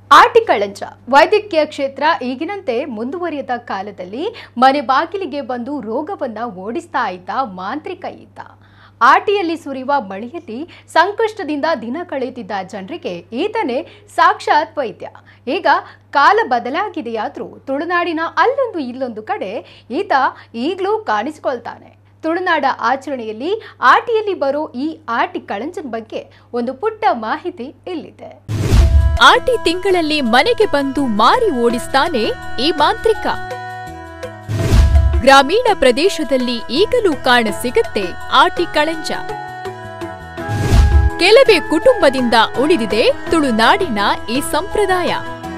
ಆಟಿಕಳಂಚ ವೈದ್ಯಕೀಯ ಕ್ಷೇತ್ರ ಈಗಿನಂತೆ ಮುಂದುವರಿಯದ ಕಾಲದಲ್ಲಿ ಮನೆ ಬಾಗಿಲಿಗೆ ಬಂದು ರೋಗವನ್ನ ಓಡಿಸ್ತಾ ಇದ್ದ ಮಾಂತ್ರಿಕ ಈತ ಆಟಿಯಲ್ಲಿ ಸುರಿಯುವ ಮಳೆಯಲ್ಲಿ ಸಂಕಷ್ಟದಿಂದ ದಿನ ಕಳೆಯುತ್ತಿದ್ದ ಜನರಿಗೆ ಈತನೇ ಸಾಕ್ಷಾತ್ ವೈದ್ಯ ಈಗ ಕಾಲ ಬದಲಾಗಿದೆಯಾದ್ರೂ ತುಳುನಾಡಿನ ಅಲ್ಲೊಂದು ಇಲ್ಲೊಂದು ಕಡೆ ಈತ ಈಗಲೂ ಕಾಣಿಸಿಕೊಳ್ತಾನೆ ತುಳುನಾಡ ಆಚರಣೆಯಲ್ಲಿ ಆಟಿಯಲ್ಲಿ ಬರೋ ಈ ಆಟಿ ಕಳಂಚನ ಬಗ್ಗೆ ಒಂದು ಪುಟ್ಟ ಮಾಹಿತಿ ಇಲ್ಲಿದೆ ಆಟಿ ತಿಂಗಳಲ್ಲಿ ಮನೆಗೆ ಬಂದು ಮಾರಿ ಓಡಿಸ್ತಾನೆ ಈ ಮಾಂತ್ರಿಕ ಗ್ರಾಮೀಣ ಪ್ರದೇಶದಲ್ಲಿ ಈಗಲೂ ಕಾಣ ಸಿಗುತ್ತೆ ಆಟಿ ಕಳಂಜ ಕೆಲವೇ ಕುಟುಂಬದಿಂದ ಉಳಿದಿದೆ ತುಳುನಾಡಿನ ಈ ಸಂಪ್ರದಾಯ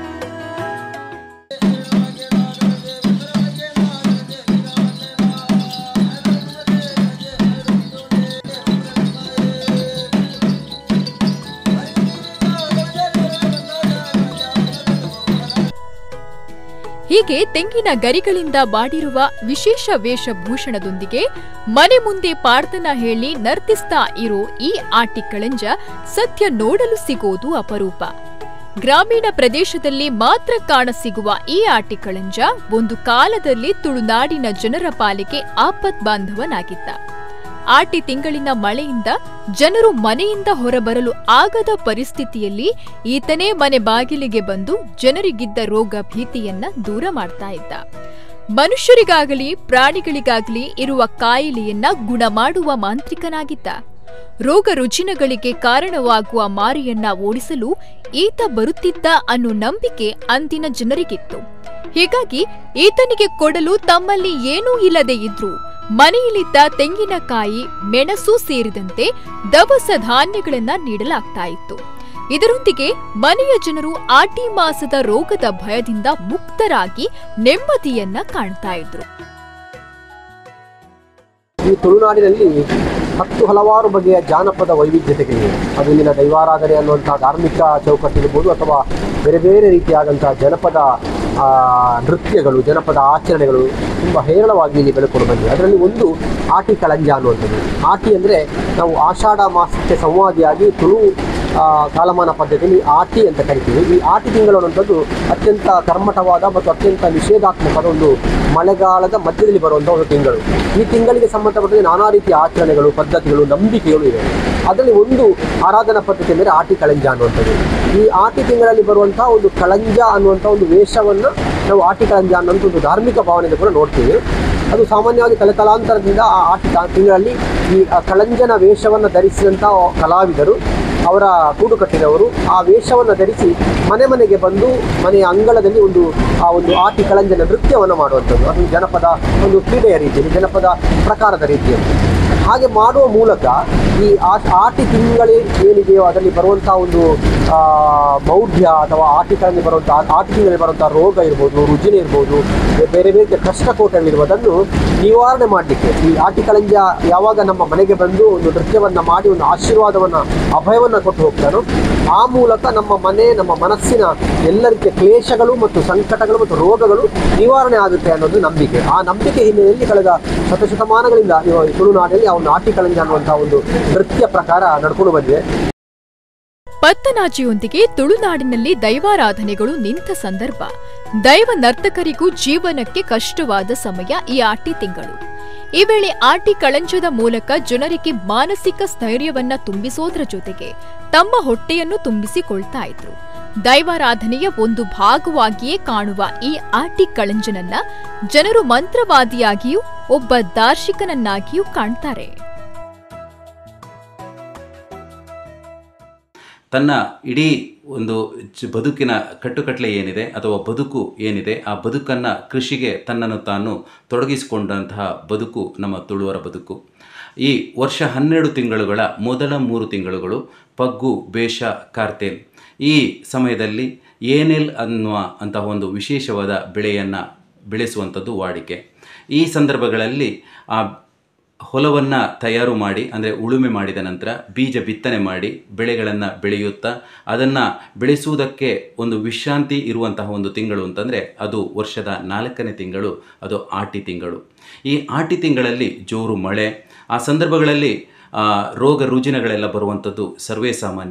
ಹೀಗೆ ತೆಂಗಿನ ಗರಿಗಳಿಂದ ಮಾಡಿರುವ ವಿಶೇಷ ವೇಷಭೂಷಣದೊಂದಿಗೆ ಮನೆ ಮುಂದೆ ಪ್ರಾರ್ಥನಾ ಹೇಳಿ ನರ್ತಿಸ್ತಾ ಇರೋ ಈ ಆಟಿ ಕಳಂಜ ಸದ್ಯ ನೋಡಲು ಸಿಗೋದು ಅಪರೂಪ ಗ್ರಾಮೀಣ ಪ್ರದೇಶದಲ್ಲಿ ಮಾತ್ರ ಕಾಣಸಿಗುವ ಈ ಆಟಿ ಕಳಂಜ ಒಂದು ಕಾಲದಲ್ಲಿ ತುಳುನಾಡಿನ ಜನರ ಪಾಲಿಗೆ ಆಪತ್ ಬಾಂಧವನಾಗಿದ್ದ ಆಟಿ ತಿಂಗಳಿನ ಮಳೆಯಿಂದ ಜನರು ಮನೆಯಿಂದ ಹೊರಬರಲು ಆಗದ ಪರಿಸ್ಥಿತಿಯಲ್ಲಿ ಈತನೇ ಮನೆ ಬಾಗಿಲಿಗೆ ಬಂದು ಜನರಿಗಿದ್ದ ರೋಗ ಭೀತಿಯನ್ನ ದೂರ ಮಾಡ್ತಾ ಇದ್ದ ಮನುಷ್ಯರಿಗಾಗಲಿ ಪ್ರಾಣಿಗಳಿಗಾಗಲಿ ಇರುವ ಕಾಯಿಲೆಯನ್ನ ಗುಣ ಮಾಡುವ ಮಾಂತ್ರಿಕನಾಗಿದ್ದ ರೋಗ ರುಜಿನಗಳಿಗೆ ಕಾರಣವಾಗುವ ಮಾರಿಯನ್ನ ಓಡಿಸಲು ಈತ ಬರುತ್ತಿದ್ದ ಅನ್ನೋ ನಂಬಿಕೆ ಅಂದಿನ ಜನರಿಗಿತ್ತು ಹೀಗಾಗಿ ಈತನಿಗೆ ಕೊಡಲು ತಮ್ಮಲ್ಲಿ ಏನೂ ಇಲ್ಲದೆ ಇದ್ರೂ ಮನೆಯಲ್ಲಿದ್ದ ತೆಂಗಿನಕಾಯಿ ಮೆಣಸು ಸೇರಿದಂತೆ ದವಸ ಧಾನ್ಯಗಳನ್ನ ನೀಡಲಾಗ್ತಾ ಇತ್ತು ಇದರೊಂದಿಗೆ ಮನೆಯ ಜನರು ಆಟಿ ಮಾಸದ ರೋಗದ ಭಯದಿಂದ ಮುಕ್ತರಾಗಿ ನೆಮ್ಮದಿಯನ್ನ ಕಾಣ್ತಾ ಇದ್ರು ಈ ತುಳುನಾಡಿನಲ್ಲಿ ಹತ್ತು ಹಲವಾರು ಬಗೆಯ ಜಾನಪದ ವೈವಿಧ್ಯತೆಗಳಿವೆ ಅದು ಇಲ್ಲಿನ ದೈವಾರಾಧನೆ ಅನ್ನುವಂಥ ಧಾರ್ಮಿಕ ಚೌಕಟ್ಟಿರ್ಬೋದು ಅಥವಾ ಬೇರೆ ಬೇರೆ ರೀತಿಯಾದಂತಹ ಜನಪದ ಆ, ನೃತ್ಯಗಳು ಜನಪದ ಆಚರಣೆಗಳು ತುಂಬ ಹೇರಳವಾಗಿ ಇಲ್ಲಿ ಬೆಳ್ಕೊಂಡು ಬಂದಿವೆ ಅದರಲ್ಲಿ ಒಂದು ಆಟಿ ಕಳಂಜ ಅನ್ನುವಂಥದ್ದು ಆಟಿ ಅಂದರೆ ನಾವು ಆಷಾಢ ಮಾಸಕ್ಕೆ ಸಂವಾದಿಯಾಗಿ ತುಳು ಆ, ಕಾಲಮಾನ ಪದ್ಧತಿಯಲ್ಲಿ ಆಟಿ ಅಂತ ಕರಿತೀವಿ ಈ ಆಟಿ ತಿಂಗಳು ಅನ್ನುವಂಥದ್ದು ಅತ್ಯಂತ ಕರ್ಮಠವಾದ ಮತ್ತು ಅತ್ಯಂತ ನಿಷೇಧಾತ್ಮಕವಾದ ಒಂದು ಮಳೆಗಾಲದ ಮಧ್ಯದಲ್ಲಿ ಬರುವಂಥ ಒಂದು ತಿಂಗಳು ಈ ತಿಂಗಳಿಗೆ ಸಂಬಂಧಪಟ್ಟಂತೆ ನಾನಾ ರೀತಿಯ ಆಚರಣೆಗಳು ಪದ್ಧತಿಗಳು ನಂಬಿಕೆಗಳು ಇವೆ ಅದರಲ್ಲಿ ಒಂದು ಆರಾಧನಾ ಪದ್ಧತಿ ಅಂದರೆ ಆಟಿ ಕಳಂಜ ಅನ್ನುವಂಥದ್ದು ಈ ಆಟಿ ತಿಂಗಳಲ್ಲಿ ಬರುವಂತಹ ಒಂದು ಕಳಂಜ ಅನ್ನುವಂಥ ಒಂದು ವೇಷವನ್ನು ನಾವು ಆಟಿ ಕಳಂಜ ಅನ್ನೋಂಥ ಒಂದು ಧಾರ್ಮಿಕ ಭಾವನೆಯಿಂದ ಕೂಡ ನೋಡ್ತೀವಿ ಅದು ಸಾಮಾನ್ಯವಾಗಿ ತಲೆತಲಾಂತರದಿಂದ ಆ ಆಟಿ ಆ ತಿಂಗಳಲ್ಲಿ ಈ ಆ ಕಳಂಜನ ವೇಷವನ್ನು ಧರಿಸಿದಂಥ ಕಲಾವಿದರು ಅವರ ಕೂಡು ಕಟ್ಟಿದವರು ಆ ವೇಷವನ್ನು ಧರಿಸಿ ಮನೆ ಮನೆಗೆ ಬಂದು ಮನೆಯ ಅಂಗಳದಲ್ಲಿ ಒಂದು ಆ ಒಂದು ಆಟಿ ಕಳಂಜನ ನೃತ್ಯವನ್ನು ಮಾಡುವಂಥದ್ದು ಅದು ಜನಪದ ಒಂದು ಕ್ರೀಡೆಯ ರೀತಿಯಲ್ಲಿ ಜನಪದ ಪ್ರಕಾರದ ರೀತಿಯಲ್ಲಿ ಹಾಗೆ ಮಾಡುವ ಮೂಲಕ ಈ ಆ- ಆಟಿ ತಿಂಗಳೇ ಏನಿದೆಯೋ ಅದರಲ್ಲಿ ಬರುವಂತಹ ಒಂದು ಆ, ಮೌಢ್ಯ ಅಥವಾ ಆಟಿ ಕಳಂಜ ಬರುವಂಥ ಆಟಿ ತಿಂಗಳಲ್ಲಿ ಬರುವಂಥ ರೋಗ ಇರ್ಬೋದು ರುಜಿನ ಇರ್ಬೋದು ಬೇರೆ ಬೇರೆ ಕಷ್ಟಕೋಟಗಳಿರ್ಬೋದು ಅದನ್ನು ನಿವಾರಣೆ ಮಾಡಲಿಕ್ಕೆ ಈ ಆಟಿ ಕಳಂಜ ಯಾವಾಗ ನಮ್ಮ ಮನೆಗೆ ಬಂದು ಒಂದು ನೃತ್ಯವನ್ನು ಮಾಡಿ ಒಂದು ಆಶೀರ್ವಾದವನ್ನು ಅಭಯವನ್ನು ಕೊಟ್ಟು ಹೋಗ್ತಾನೋ ಆ ಮೂಲಕ ನಮ್ಮ ಮನೆ ನಮ್ಮ ಮನಸ್ಸಿನ ಎಲ್ಲ ರೀತಿಯ ಕ್ಲೇಶಗಳು ಮತ್ತು ಸಂಕಟಗಳು ಮತ್ತು ರೋಗಗಳು ನಿವಾರಣೆ ಆಗುತ್ತೆ ಅನ್ನೋದು ನಂಬಿಕೆ ಆ ನಂಬಿಕೆ ಹಿನ್ನೆಲೆಯಲ್ಲಿ ಕಳೆದ ಶತಶತಮಾನಗಳಿಂದ ಇವ- ಈ ತುಳುನಾಡಲ್ಲಿ ಆ ಒಂದು ಆಟಿ ಕಳಂಜ ಅನ್ನುವಂತಹ ಒಂದು ನೃತ್ಯ ಪ್ರಕಾರ ನಡ್ಕೊಂಡು ಬಂದಿದೆ ಪತ್ತನಾಜಿಯೊಂದಿಗೆ ತುಳುನಾಡಿನಲ್ಲಿ ದೈವಾರಾಧನೆಗಳು ನಿಂತ ಸಂದರ್ಭ ದೈವ ನರ್ತಕರಿಗೂ ಜೀವನಕ್ಕೆ ಕಷ್ಟವಾದ ಸಮಯ ಈ ಆಟಿ ತಿಂಗಳು ಈ ವೇಳೆ ಆಟಿ ಕಳಂಜದ ಮೂಲಕ ಜನರಿಗೆ ಮಾನಸಿಕ ಸ್ಥೈರ್ಯವನ್ನ ತುಂಬಿಸೋದ್ರ ಜೊತೆಗೆ ತಮ್ಮ ಹೊಟ್ಟೆಯನ್ನು ತುಂಬಿಸಿಕೊಳ್ತಾ ಇದ್ರು ದೈವಾರಾಧನೆಯ ಒಂದು ಭಾಗವಾಗಿಯೇ ಕಾಣುವ ಈ ಆಟಿ ಕಳಂಜನನ್ನ ಜನರು ಮಂತ್ರವಾದಿಯಾಗಿಯೂ ಒಬ್ಬ ದಾರ್ಶಿಕನನ್ನಾಗಿಯೂ ಕಾಣ್ತಾರೆ ತನ್ನ ಇಡೀ ಒಂದು ಜ- ಬದುಕಿನ ಕಟ್ಟುಕಟ್ಟಲೆ ಏನಿದೆ ಅಥವಾ ಬದುಕು ಏನಿದೆ ಆ ಬದುಕನ್ನು ಕೃಷಿಗೆ ತನ್ನನ್ನು ತಾನು ತೊಡಗಿಸಿಕೊಂಡಂತಹ ಬದುಕು ನಮ್ಮ ತುಳುವರ ಬದುಕು ಈ ವರ್ಷ ಹನ್ನೆರಡು ತಿಂಗಳುಗಳ ಮೊದಲ ಮೂರು ತಿಂಗಳುಗಳು ಪಗ್ಗು ಬೇಷ ಕಾರ್ತೆಲ್ ಈ ಸಮಯದಲ್ಲಿ ಏನೆಲ್ ಅನ್ನುವ ಅಂತಹ ಒಂದು ವಿಶೇಷವಾದ ಬೆಳೆಯನ್ನು ಬೆಳೆಸುವಂಥದ್ದು ವಾಡಿಕೆ ಈ ಸಂದರ್ಭಗಳಲ್ಲಿ ಆ ಹೊಲವನ್ನು ತಯಾರು ಮಾಡಿ ಅಂದರೆ ಉಳುಮೆ ಮಾಡಿದ ನಂತರ ಬೀಜ ಬಿತ್ತನೆ ಮಾಡಿ ಬೆಳೆಗಳನ್ನು ಬೆಳೆಯುತ್ತಾ ಅದನ್ನು ಬೆಳೆಸುವುದಕ್ಕೆ ಒಂದು ವಿಶ್ರಾಂತಿ ಇರುವಂತಹ ಒಂದು ತಿಂಗಳು ಅಂತಂದರೆ ಅದು ವರ್ಷದ ನಾಲ್ಕನೇ ತಿಂಗಳು ಅದು ಆಟಿ ತಿಂಗಳು ಈ ಆಟಿ ತಿಂಗಳಲ್ಲಿ ಜೋರು ಮಳೆ ಆ ಸಂದರ್ಭಗಳಲ್ಲಿ ಆ, ರೋಗ ರುಜಿನಗಳೆಲ್ಲ ಬರುವಂಥದ್ದು ಸರ್ವೇ ಸಾಮಾನ್ಯ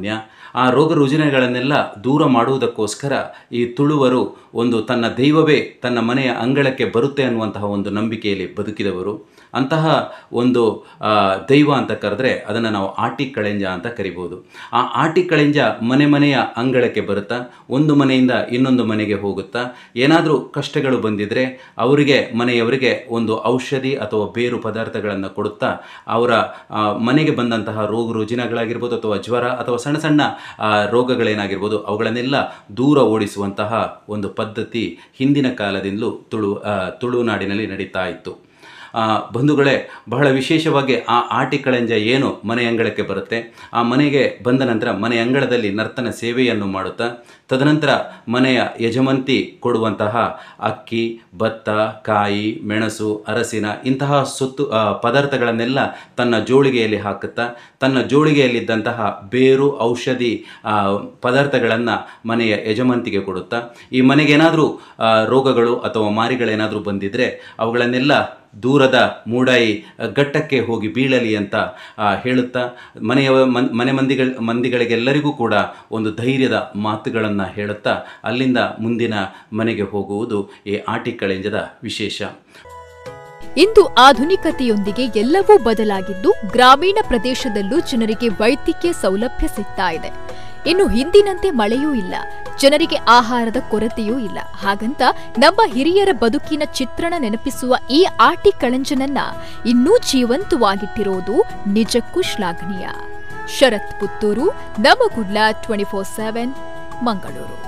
ಆ ರೋಗ ರುಜಿನಗಳನ್ನೆಲ್ಲ ದೂರ ಮಾಡುವುದಕ್ಕೋಸ್ಕರ ಈ ತುಳುವರು ಒಂದು ತನ್ನ ದೈವವೇ ತನ್ನ ಮನೆಯ ಅಂಗಳಕ್ಕೆ ಬರುತ್ತೆ ಅನ್ನುವಂತಹ ಒಂದು ನಂಬಿಕೆಯಲ್ಲಿ ಬದುಕಿದವರು ಅಂತಹ ಒಂದು ಆ, ದೈವ ಅಂತ ಕರೆದ್ರೆ ಅದನ್ನು ನಾವು ಆಟಿ ಕಳೆಂಜ ಅಂತ ಕರಿಬೋದು ಆ ಆಟಿ ಕಳೆಂಜ ಮನೆ ಮನೆಯ ಅಂಗಳಕ್ಕೆ ಬರುತ್ತಾ ಒಂದು ಮನೆಯಿಂದ ಇನ್ನೊಂದು ಮನೆಗೆ ಹೋಗುತ್ತಾ ಏನಾದರೂ ಕಷ್ಟಗಳು ಬಂದಿದ್ರೆ ಅವರಿಗೆ ಮನೆಯವರಿಗೆ ಒಂದು ಔಷಧಿ ಅಥವಾ ಬೇರು ಪದಾರ್ಥಗಳನ್ನು ಕೊಡುತ್ತಾ ಅವರ ಆ, ಮನೆಗೆ ಬಂದಂತಹ ರೋಗ ರುಜಿನಗಳಾಗಿರ್ಬೋದು ಅಥವಾ ಜ್ವರ ಅಥವಾ ಸಣ್ಣ ಸಣ್ಣ ಆ, ರೋಗಗಳೇನಾಗಿರ್ಬೋದು ಅವುಗಳನ್ನೆಲ್ಲ ದೂರ ಓಡಿಸುವಂತಹ ಒಂದು ಪದ್ಧತಿ ಹಿಂದಿನ ಕಾಲದಿಂದಲೂ ತುಳು ಆ, ತುಳುನಾಡಿನಲ್ಲಿ ನಡೀತಾ ಇತ್ತು ಆ, ಬಂಧುಗಳೇ ಬಹಳ ವಿಶೇಷವಾಗಿ ಆ ಆಟಿ ಕಳಂಜ ಏನು ಮನೆ ಅಂಗಳಕ್ಕೆ ಬರುತ್ತೆ ಆ ಮನೆಗೆ ಬಂದ ನಂತರ ಮನೆ ಅಂಗಳದಲ್ಲಿ ನರ್ತನ ಸೇವೆಯನ್ನು ಮಾಡುತ್ತಾ ತದನಂತರ ಮನೆಯ ಯಜಮಂತಿ ಕೊಡುವಂತಹ ಅಕ್ಕಿ ಭತ್ತ ಕಾಯಿ ಮೆಣಸು ಅರಸಿನ ಇಂತಹ ಸೊತ್ತು ಆ, ಪದಾರ್ಥಗಳನ್ನೆಲ್ಲ ತನ್ನ ಜೋಳಿಗೆಯಲ್ಲಿ ಹಾಕುತ್ತಾ ತನ್ನ ಜೋಳಿಗೆಯಲ್ಲಿದ್ದಂತಹ ಬೇರು ಔಷಧಿ ಆ, ಪದಾರ್ಥಗಳನ್ನು ಮನೆಯ ಯಜಮಂತಿಗೆ ಕೊಡುತ್ತಾ ಈ ಮನೆಗೇನಾದರೂ ರೋಗಗಳು ಅಥವಾ ಮಾರಿಗಳೇನಾದರೂ ಬಂದಿದ್ದರೆ ಅವುಗಳನ್ನೆಲ್ಲ ದೂರದ ಮೂಡಾಯಿ ಘಟ್ಟಕ್ಕೆ ಹೋಗಿ ಬೀಳಲಿ ಅಂತ ಆ, ಹೇಳುತ್ತಾ ಮನೆಯ ಮನ್- ಮನೆ ಮಂದಿಗಳ ಮಂದಿಗಳಿಗೆಲ್ಲರಿಗೂ ಕೂಡ ಒಂದು ಧೈರ್ಯದ ಮಾತುಗಳನ್ನು ಹೇಳುತ್ತಾ ಅಲ್ಲಿಂದ ಮುಂದಿನ ಮನೆಗೆ ಹೋಗುವುದು ಈ ಆಟಿ ಕಳೆಂಜದ ವಿಶೇಷ ಇಂದು ಆಧುನಿಕತೆಯೊಂದಿಗೆ ಎಲ್ಲವೂ ಬದಲಾಗಿದ್ದು ಗ್ರಾಮೀಣ ಪ್ರದೇಶದಲ್ಲೂ ಜನರಿಗೆ ವೈದ್ಯಕೀಯ ಸೌಲಭ್ಯ ಸಿಗ್ತಾ ಇದೆ ಇನ್ನು ಹಿಂದಿನಂತೆ ಮಳೆಯೂ ಇಲ್ಲ ಜನರಿಗೆ ಆಹಾರದ ಕೊರತೆಯೂ ಇಲ್ಲ ಹಾಗಂತ ನಮ್ಮ ಹಿರಿಯರ ಬದುಕಿನ ಚಿತ್ರಣ ನೆನಪಿಸುವ ಈ ಆಟಿ ಕಳಂಜನನ್ನ ಇನ್ನೂ ಜೀವಂತವಾಗಿಟ್ಟಿರೋದು ನಿಜಕ್ಕೂ ಶ್ಲಾಘನೀಯ ಶರತ್ ಪುತ್ತೂರು ನಮಗುಡ್ಲ ಟ್ವೆಂಟಿ ಫೋರ್ ಸೆವೆನ್ ಮಂಗಳೂರು